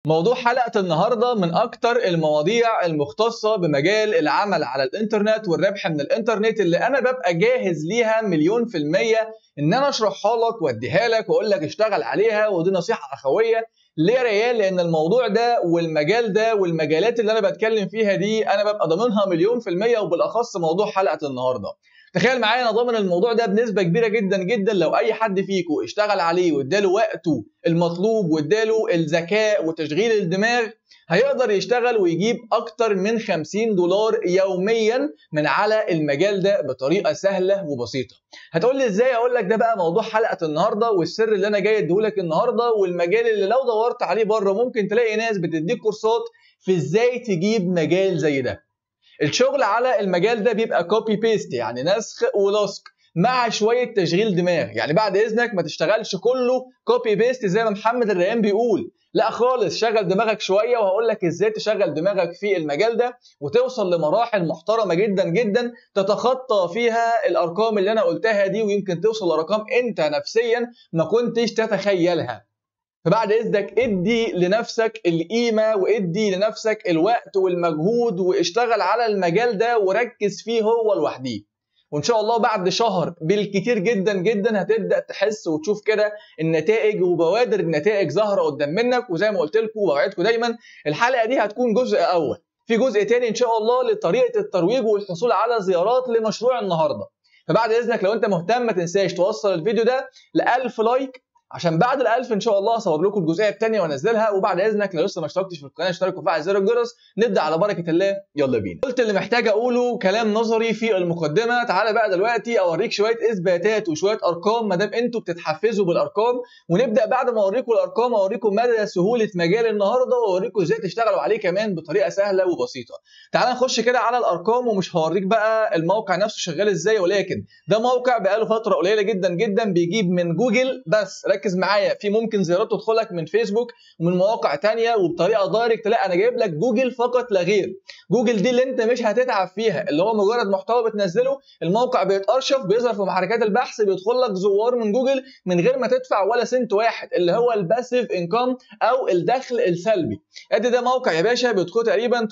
موضوع حلقة النهاردة من أكتر المواضيع المختصة بمجال العمل على الإنترنت والربح من الإنترنت اللي أنا ببقى جاهز ليها مليون في المية إن أنا أشرحها لك وأديها لك وأقول لك اشتغل عليها ودي نصيحة أخوية ليه يا ريال؟ لأن الموضوع ده والمجال ده والمجالات اللي أنا بتكلم فيها دي أنا ببقى ضامنها مليون في المية وبالأخص موضوع حلقة النهاردة. تخيل معايا انا ضامن الموضوع ده بنسبه كبيره جدا جدا لو اي حد فيكم اشتغل عليه واداله وقته المطلوب واداله الذكاء وتشغيل الدماغ هيقدر يشتغل ويجيب اكتر من 50 دولار يوميا من على المجال ده بطريقه سهله وبسيطه هتقول لي ازاي اقول لك ده بقى موضوع حلقه النهارده والسر اللي انا جاي اديهولك النهارده والمجال اللي لو دورت عليه بره ممكن تلاقي ناس بتديك كورسات في ازاي تجيب مجال زي ده الشغل على المجال ده بيبقى كوبي بيست يعني نسخ ولصق مع شويه تشغيل دماغ يعني بعد اذنك ما تشتغلش كله كوبي بيست زي ما محمد الريان بيقول لا خالص شغل دماغك شويه وهقول لك ازاي تشغل دماغك في المجال ده وتوصل لمراحل محترمه جدا جدا تتخطى فيها الارقام اللي انا قلتها دي ويمكن توصل لارقام انت نفسيا ما كنتش تتخيلها فبعد اذنك ادي لنفسك القيمه وادي لنفسك الوقت والمجهود واشتغل على المجال ده وركز فيه هو لوحده وان شاء الله بعد شهر بالكتير جدا جدا هتبدا تحس وتشوف كده النتائج وبوادر النتائج ظاهره قدام منك وزي ما قلت لكم ووعدتكم دايما الحلقه دي هتكون جزء اول في جزء تاني ان شاء الله لطريقه الترويج والحصول على زيارات لمشروع النهارده فبعد اذنك لو انت مهتم ما تنساش توصل الفيديو ده ل 1000 لايك عشان بعد ال1000 ان شاء الله اصور لكم الجزئيه الثانيه وانزلها وبعد اذنك لو لسه ما اشتركتش في القناه اشترك وفعل زر الجرس نبدا على بركه الله يلا بينا قلت اللي محتاج اقوله كلام نظري في المقدمه تعالى بقى دلوقتي اوريك شويه اثباتات وشويه ارقام ما دام انتوا بتتحفزوا بالارقام ونبدا بعد ما اوريكم الارقام اوريكم مدى سهوله مجال النهارده واوريكم ازاي تشتغلوا عليه كمان بطريقه سهله وبسيطه تعالى نخش كده على الارقام ومش هوريك بقى الموقع نفسه شغال ازاي ولكن ده موقع بقاله فتره قليله جدا جدا بيجيب من جوجل بس ركز معايا في ممكن زيارات تدخلك من فيسبوك ومن مواقع تانية وبطريقه دايركت لا انا جايب لك جوجل فقط لا غير جوجل دي اللي انت مش هتتعب فيها اللي هو مجرد محتوى بتنزله الموقع بيتارشف بيظهر في محركات البحث بيدخل لك زوار من جوجل من غير ما تدفع ولا سنت واحد اللي هو الباسيف انكم او الدخل السلبي ادي ده موقع يا باشا بيدخل تقريبا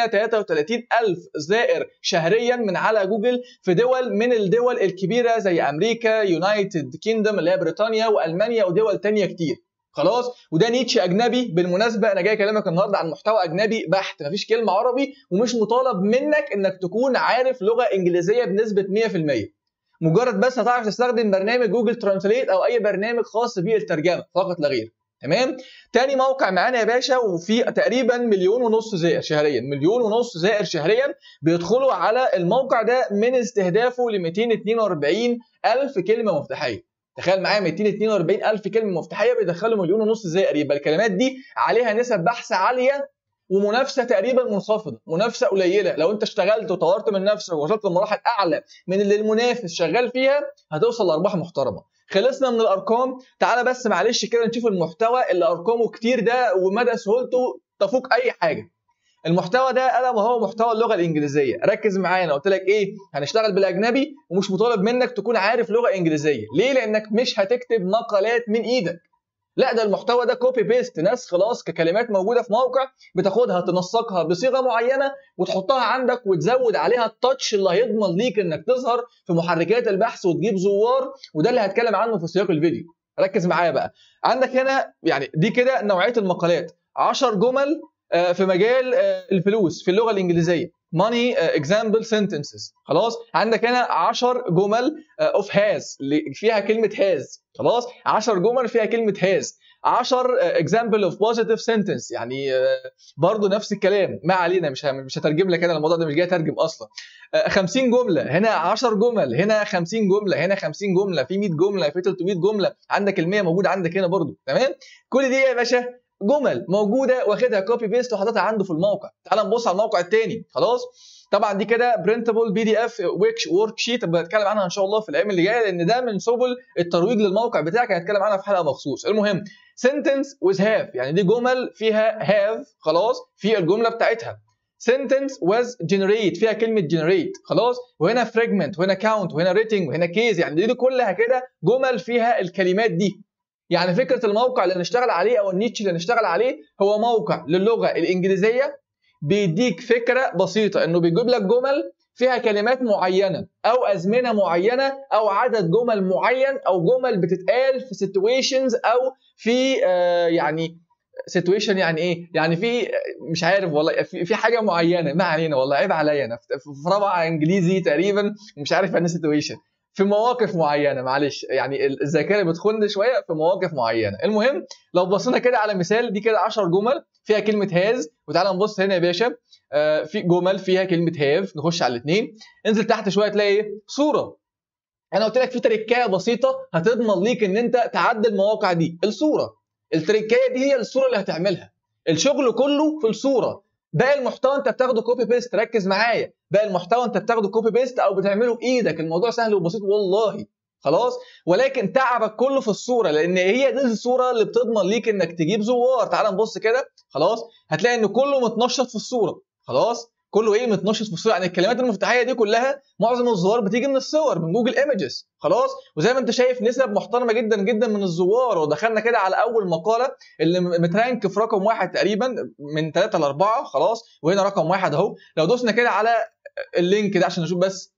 333 الف زائر شهريا من على جوجل في دول من الدول الكبيره زي امريكا يونايتد كيندم اللي هي بريطانيا والمانيا ودول تانية كتير خلاص وده نيتشه اجنبي بالمناسبه انا جاي اكلمك النهارده عن محتوى اجنبي بحت مفيش كلمه عربي ومش مطالب منك انك تكون عارف لغه انجليزيه بنسبه 100% مجرد بس هتعرف تستخدم برنامج جوجل ترانسليت او اي برنامج خاص بالترجمه فقط لا غير تمام تاني موقع معانا يا باشا وفي تقريبا مليون ونص زائر شهريا مليون ونص زائر شهريا بيدخلوا على الموقع ده من استهدافه ل 242 الف كلمه مفتاحيه تخيل معايا 242 الف كلمه مفتاحيه بيدخلوا مليون ونص زائر يبقى الكلمات دي عليها نسب بحث عاليه ومنافسه تقريبا منخفضه منافسه قليله لو انت اشتغلت وطورت من نفسك ووصلت لمراحل اعلى من اللي المنافس شغال فيها هتوصل لارباح محترمه خلصنا من الارقام تعالى بس معلش كده نشوف المحتوى اللي ارقامه كتير ده ومدى سهولته تفوق اي حاجه المحتوى ده الا وهو محتوى اللغه الانجليزيه ركز معايا انا قلت لك ايه هنشتغل بالاجنبي ومش مطالب منك تكون عارف لغه انجليزيه ليه لانك مش هتكتب مقالات من ايدك لا ده المحتوى ده كوبي بيست ناس خلاص ككلمات موجوده في موقع بتاخدها تنسقها بصيغه معينه وتحطها عندك وتزود عليها التاتش اللي هيضمن ليك انك تظهر في محركات البحث وتجيب زوار وده اللي هتكلم عنه في سياق الفيديو ركز معايا بقى عندك هنا يعني دي كده نوعيه المقالات 10 جمل في مجال الفلوس في اللغه الانجليزيه money example sentences خلاص عندك هنا 10 جمل اوف هاز فيها كلمه هاز خلاص 10 جمل فيها كلمه هاز 10 example of positive sentence يعني برضو نفس الكلام ما علينا مش مش هترجم لك انا الموضوع ده مش جاي اترجم اصلا 50 جمله هنا 10 جمل هنا 50 جمله هنا 50 جمله في 100 جمله في 300 جمله عندك ال 100 موجوده عندك هنا برضو تمام كل دي يا باشا جمل موجوده واخدها كوبي بيست وحاططها عنده في الموقع تعال نبص على الموقع الثاني خلاص طبعا دي كده برنتبل بي دي اف ورك شيت بنتكلم عنها ان شاء الله في الايام اللي جايه لان ده من سبل الترويج للموقع بتاعك هنتكلم عنها في حلقه مخصوص المهم سنتنس ويز هاف يعني دي جمل فيها هاف خلاص في الجمله بتاعتها sentence was generate فيها كلمه generate خلاص وهنا fragment وهنا count وهنا rating وهنا case يعني دي, دي كلها كده جمل فيها الكلمات دي يعني فكره الموقع اللي نشتغل عليه او النيتش اللي نشتغل عليه هو موقع للغه الانجليزيه بيديك فكره بسيطه انه بيجيب لك جمل فيها كلمات معينه او ازمنه معينه او عدد جمل معين او جمل بتتقال في سيتويشنز او في آه يعني سيتويشن يعني ايه؟ يعني في مش عارف والله في, في حاجه معينه ما علينا والله عيب عليا انا في رابعه انجليزي تقريبا مش عارف يعني سيتويشن في مواقف معينه معلش يعني الذاكره بتخن شويه في مواقف معينه المهم لو بصينا كده على مثال دي كده 10 جمل فيها كلمه هاز وتعالى نبص هنا يا باشا آه في جمل فيها كلمه هاف نخش على الاثنين انزل تحت شويه تلاقي ايه صوره انا قلت لك في تريكايه بسيطه هتضمن ليك ان انت تعدي المواقع دي الصوره التريكايه دي هي الصوره اللي هتعملها الشغل كله في الصوره باقي المحتوى انت بتاخده كوبي بيست ركز معايا باقي المحتوى انت بتاخده كوبي بيست او بتعمله بايدك الموضوع سهل وبسيط والله خلاص ولكن تعبك كله في الصوره لان هي دي الصوره اللي بتضمن ليك انك تجيب زوار تعال نبص كده خلاص هتلاقي ان كله متنشط في الصوره خلاص كله ايه متنشط في الصوره يعني الكلمات المفتاحيه دي كلها معظم الزوار بتيجي من الصور من جوجل ايمجز خلاص وزي ما انت شايف نسب محترمه جدا جدا من الزوار ودخلنا كده على اول مقاله اللي مترانك في رقم واحد تقريبا من ثلاثه لاربعه خلاص وهنا رقم واحد اهو لو دوسنا كده على اللينك ده عشان نشوف بس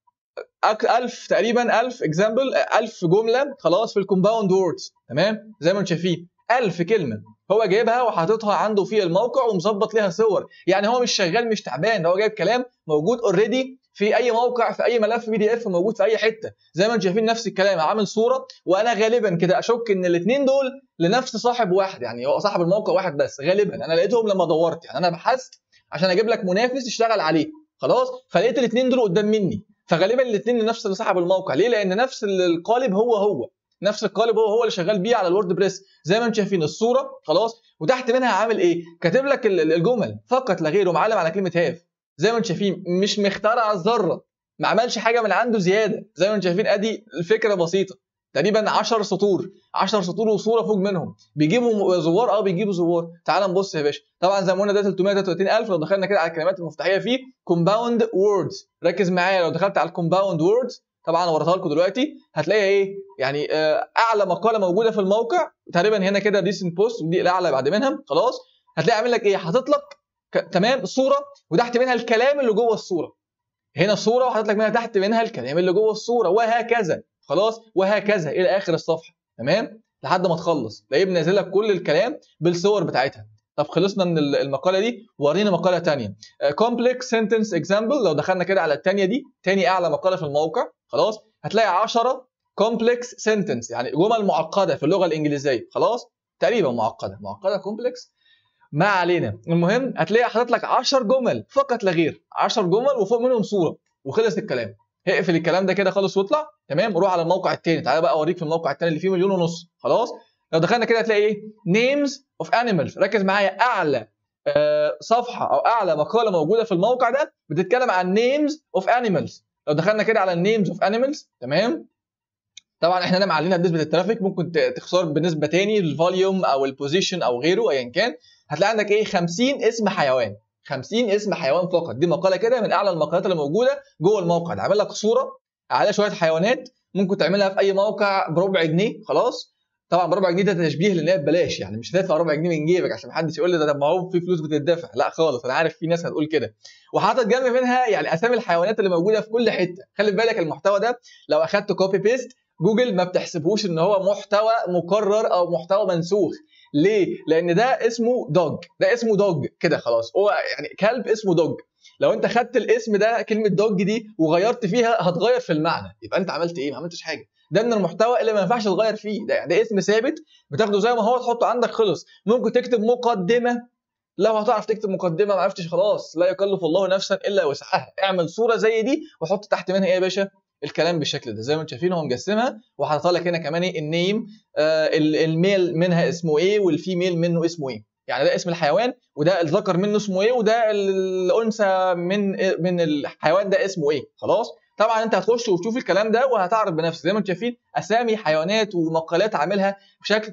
1000 تقريبا 1000 اكزامبل 1000 جمله خلاص في الكومباوند ووردز تمام زي ما انتم شايفين 1000 كلمه هو جايبها وحاططها عنده في الموقع ومظبط ليها صور يعني هو مش شغال مش تعبان هو جايب كلام موجود اوريدي في اي موقع في اي ملف بي دي اف موجود في اي حته زي ما انتم شايفين نفس الكلام عامل صوره وانا غالبا كده اشك ان الاثنين دول لنفس صاحب واحد يعني هو صاحب الموقع واحد بس غالبا انا لقيتهم لما دورت يعني انا بحثت عشان اجيب لك منافس يشتغل عليه خلاص فلقيت الاثنين دول قدام مني فغالبا الاثنين لنفس اللي صاحب الموقع ليه لان نفس القالب هو هو نفس القالب هو هو اللي شغال بيه على الورد بريس زي ما انتم شايفين الصوره خلاص وتحت منها عامل ايه كاتب لك الجمل فقط لا غير ومعلم على كلمه هاف زي ما انتم شايفين مش مخترع الذره ما عملش حاجه من عنده زياده زي ما انتم شايفين ادي الفكره بسيطه تقريبا 10 سطور 10 سطور وصوره فوق منهم بيجيبوا زوار اه بيجيبوا زوار تعال نبص يا باشا طبعا زي ما قلنا ده 333000 لو دخلنا كده على الكلمات المفتاحيه فيه كومباوند ووردز ركز معايا لو دخلت على الكومباوند ووردز طبعا وريتها لكم دلوقتي هتلاقي ايه يعني اعلى مقاله موجوده في الموقع تقريبا هنا كده ريسنت بوست ودي الاعلى بعد منها خلاص هتلاقي عامل لك ايه حاطط لك ك... تمام صوره وتحت منها الكلام اللي جوه الصوره هنا صوره وحاطط لك منها تحت منها الكلام اللي جوه الصوره وهكذا خلاص وهكذا الى اخر الصفحه تمام لحد ما تخلص تلاقيه بنازل لك كل الكلام بالصور بتاعتها طب خلصنا من المقاله دي ورينا مقاله ثانيه كومبلكس سنتنس اكزامبل لو دخلنا كده على الثانيه دي ثاني اعلى مقاله في الموقع خلاص هتلاقي 10 كومبلكس سنتنس يعني جمل معقده في اللغه الانجليزيه خلاص تقريبا معقده معقده كومبلكس ما علينا المهم هتلاقي حاطط لك 10 جمل فقط لا غير 10 جمل وفوق منهم صوره وخلص الكلام اقفل الكلام ده كده خالص واطلع تمام وروح على الموقع الثاني تعالى بقى اوريك في الموقع الثاني اللي فيه مليون ونص خلاص لو دخلنا كده هتلاقي ايه نيمز اوف انيمالز ركز معايا اعلى آه صفحه او اعلى مقاله موجوده في الموقع ده بتتكلم عن نيمز اوف انيمالز لو دخلنا كده على النيمز اوف انيمالز تمام طبعا احنا هنا معلينها بنسبه الترافيك ممكن تختار بنسبه تاني الفوليوم او البوزيشن او غيره ايا كان هتلاقي عندك ايه 50 اسم حيوان 50 اسم حيوان فقط دي مقاله كده من اعلى المقالات اللي موجوده جوه الموقع ده عامل لك صوره على شويه حيوانات ممكن تعملها في اي موقع بربع جنيه خلاص طبعا بربع جنيه ده تشبيه لان هي ببلاش يعني مش هتدفع ربع جنيه من جيبك عشان محدش يقول لي ده ما هو في فلوس بتدفع لا خالص انا عارف في ناس هتقول كده وحاطط جنب منها يعني اسامي الحيوانات اللي موجوده في كل حته خلي بالك المحتوى ده لو اخدت كوبي بيست جوجل ما بتحسبهوش ان هو محتوى مكرر او محتوى منسوخ ليه؟ لان ده اسمه دوج ده اسمه دوج كده خلاص هو يعني كلب اسمه دوج لو انت خدت الاسم ده كلمه دوج دي وغيرت فيها هتغير في المعنى يبقى انت عملت ايه؟ ما عملتش حاجه ده من المحتوى اللي ما ينفعش تغير فيه ده يعني ده اسم ثابت بتاخده زي ما هو تحطه عندك خلص ممكن تكتب مقدمه لو هتعرف تكتب مقدمه ما عرفتش خلاص لا يكلف الله نفسا الا وسعها اعمل صوره زي دي وحط تحت منها ايه يا باشا الكلام بالشكل ده زي ما انتم شايفين هو مجسمها وحاطط لك هنا كمان ايه النيم آه الميل منها اسمه ايه والفيميل منه اسمه ايه يعني ده اسم الحيوان وده الذكر منه اسمه ايه وده الانثى من من الحيوان ده اسمه ايه خلاص طبعا انت هتخش وتشوف الكلام ده وهتعرف بنفسك زي ما انتم شايفين اسامي حيوانات ومقالات عاملها بشكل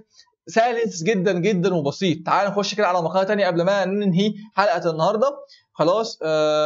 سلس جدا جدا وبسيط تعال نخش كده على مقاله ثانيه قبل ما ننهي حلقه النهارده خلاص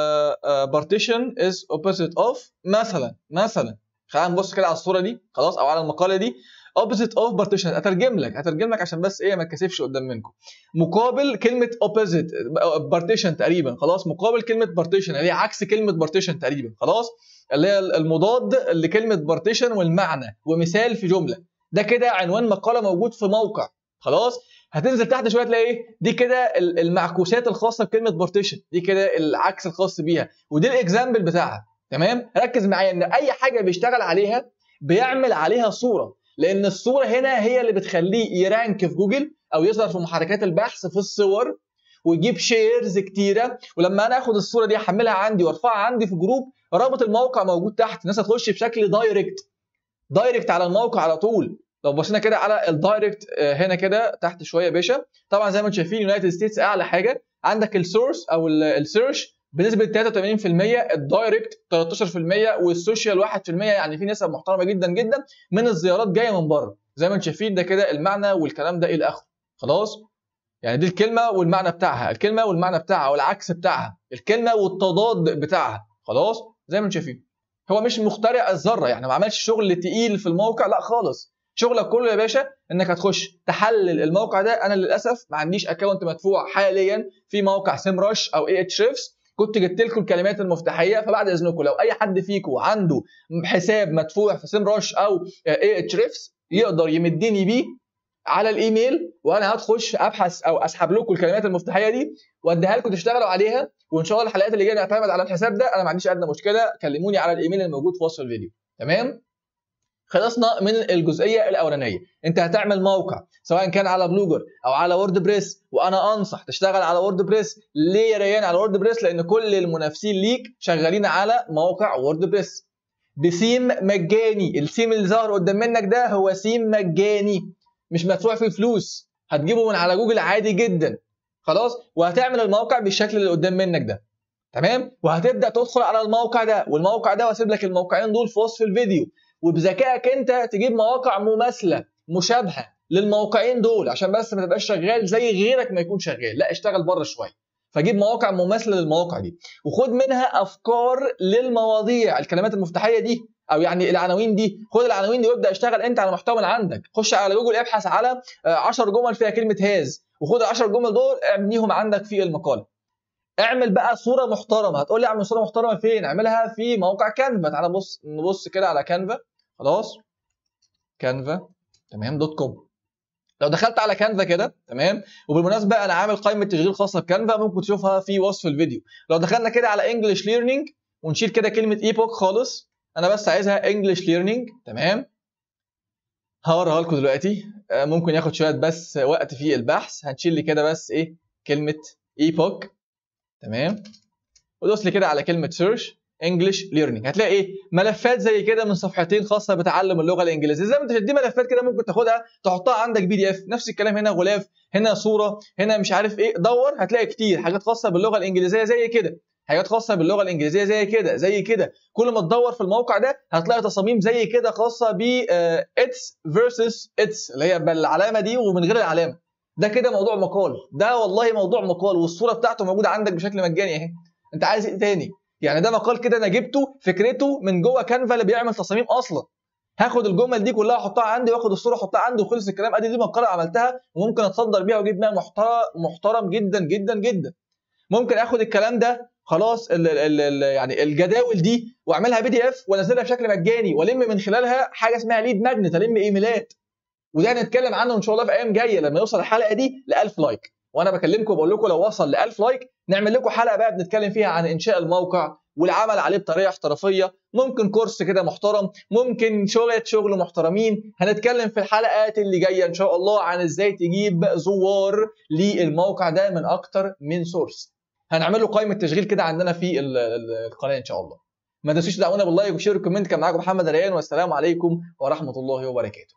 بارتيشن از اوبوزيت اوف مثلا مثلا خلينا نبص كده على الصوره دي خلاص او على المقاله دي opposite of partition اترجم لك اترجم لك عشان بس ايه ما اتكسفش قدام منكم مقابل كلمه opposite partition تقريبا خلاص مقابل كلمه partition اللي هي عكس كلمه partition تقريبا خلاص اللي هي المضاد لكلمه partition والمعنى ومثال في جمله ده كده عنوان مقاله موجود في موقع خلاص هتنزل تحت شويه تلاقي ايه دي كده المعكوسات الخاصه بكلمه بارتيشن دي كده العكس الخاص بيها ودي الاكزامبل بتاعها تمام ركز معايا ان اي حاجه بيشتغل عليها بيعمل عليها صوره لان الصوره هنا هي اللي بتخليه يرانك في جوجل او يظهر في محركات البحث في الصور ويجيب شيرز كتيره ولما انا اخد الصوره دي احملها عندي وارفعها عندي في جروب رابط الموقع موجود تحت الناس هتخش بشكل دايركت دايركت على الموقع على طول لو بصينا كده على الدايركت آه، هنا كده تحت شويه يا باشا طبعا زي ما انتم شايفين يونايتد ستيتس اعلى حاجه عندك السورس او السيرش بنسبه 83% الدايركت 13% والسوشيال 1% يعني في نسب محترمه جدا جدا من الزيارات جايه من بره زي ما انتم شايفين ده كده المعنى والكلام ده الى اخره خلاص يعني دي الكلمه والمعنى بتاعها الكلمه والمعنى بتاعها والعكس بتاعها الكلمه والتضاد بتاعها خلاص زي ما انتم شايفين هو مش مخترع الذره يعني ما عملش شغل تقيل في الموقع لا خالص شغلك كله يا باشا انك هتخش تحلل الموقع ده انا للاسف ما عنديش اكونت مدفوع حاليا في موقع سيم رش او اي اتش ريفس كنت جبت لكم الكلمات المفتاحيه فبعد اذنكم لو اي حد فيكم عنده حساب مدفوع في سيم رش او اي اتش ريفس يقدر يمدني بيه على الايميل وانا هتخش ابحث او اسحب لكم الكلمات المفتاحيه دي واديها لكم تشتغلوا عليها وان شاء الله الحلقات اللي جايه نعتمد على الحساب ده انا ما عنديش ادنى مشكله كلموني على الايميل الموجود في وصف الفيديو تمام خلصنا من الجزئيه الاولانيه انت هتعمل موقع سواء كان على بلوجر او على وورد بريس وانا انصح تشتغل على وورد بريس ليه يا ريان على وورد بريس لان كل المنافسين ليك شغالين على موقع وورد بريس بسيم مجاني السيم اللي ظهر قدام منك ده هو سيم مجاني مش مدفوع فيه فلوس هتجيبه من على جوجل عادي جدا خلاص وهتعمل الموقع بالشكل اللي قدام منك ده تمام وهتبدا تدخل على الموقع ده والموقع ده واسيب لك الموقعين دول في وصف الفيديو وبذكائك انت تجيب مواقع مماثله مشابهه للموقعين دول عشان بس ما تبقاش شغال زي غيرك ما يكون شغال لا اشتغل بره شويه فجيب مواقع مماثله للمواقع دي وخد منها افكار للمواضيع الكلمات المفتاحيه دي او يعني العناوين دي خد العناوين دي وابدا اشتغل انت على محتوى من عندك خش على جوجل ابحث على 10 جمل فيها كلمه هاز وخد ال 10 جمل دول اعمليهم عندك في المقاله اعمل بقى صوره محترمه هتقول لي اعمل صوره محترمه فين اعملها في موقع كانفا تعالى نبص نبص كده على كانفا خلاص كانفا تمام دوت كوم لو دخلت على كانفا كده تمام وبالمناسبه انا عامل قائمه تشغيل خاصه بكانفا ممكن تشوفها في وصف الفيديو لو دخلنا كده على انجلش ليرنينج ونشيل كده كلمه ايبوك خالص انا بس عايزها انجلش ليرنينج تمام هوريها لكم دلوقتي آه، ممكن ياخد شويه بس وقت في البحث هنشيل لي كده بس ايه كلمه ايبوك تمام ودوس لي كده على كلمه سيرش انجلش ليرنينج هتلاقي ايه ملفات زي كده من صفحتين خاصه بتعلم اللغه الانجليزيه زي ما انت دي ملفات كده ممكن تاخدها تحطها عندك بي دي اف نفس الكلام هنا غلاف هنا صوره هنا مش عارف ايه دور هتلاقي كتير حاجات خاصه باللغه الانجليزيه زي كده حاجات خاصه باللغه الانجليزيه زي كده زي كده كل ما تدور في الموقع ده هتلاقي تصاميم زي كده خاصه ب اتس فيرسس اتس اللي هي بالعلامه دي ومن غير العلامه ده كده موضوع مقال ده والله موضوع مقال والصوره بتاعته موجوده عندك بشكل مجاني اهي انت عايز ايه تاني يعني ده مقال كده انا جبته فكرته من جوه كانفا اللي بيعمل تصاميم اصلا هاخد الجمل دي كلها احطها عندي واخد الصوره احطها عندي وخلص الكلام ادي دي مقاله عملتها وممكن اتصدر بيها واجيب بيها محتوى محترم جدا جدا جدا ممكن اخد الكلام ده خلاص ال ال ال يعني الجداول دي واعملها بي دي اف وانزلها بشكل مجاني والم من خلالها حاجه اسمها ليد ماجنت الم ايميلات وده هنتكلم عنه ان شاء الله في ايام جايه لما يوصل الحلقه دي ل 1000 لايك وانا بكلمكم وبقول لكم لو وصل ل 1000 لايك نعمل لكم حلقه بقى بنتكلم فيها عن انشاء الموقع والعمل عليه بطريقه احترافيه ممكن كورس كده محترم ممكن شويه شغل محترمين هنتكلم في الحلقات اللي جايه ان شاء الله عن ازاي تجيب زوار للموقع ده من اكتر من سورس هنعمل له قائمه تشغيل كده عندنا في القناه ان شاء الله ما تنسوش تدعمونا باللايك وشير وكومنت كان معاكم محمد ريان والسلام عليكم ورحمه الله وبركاته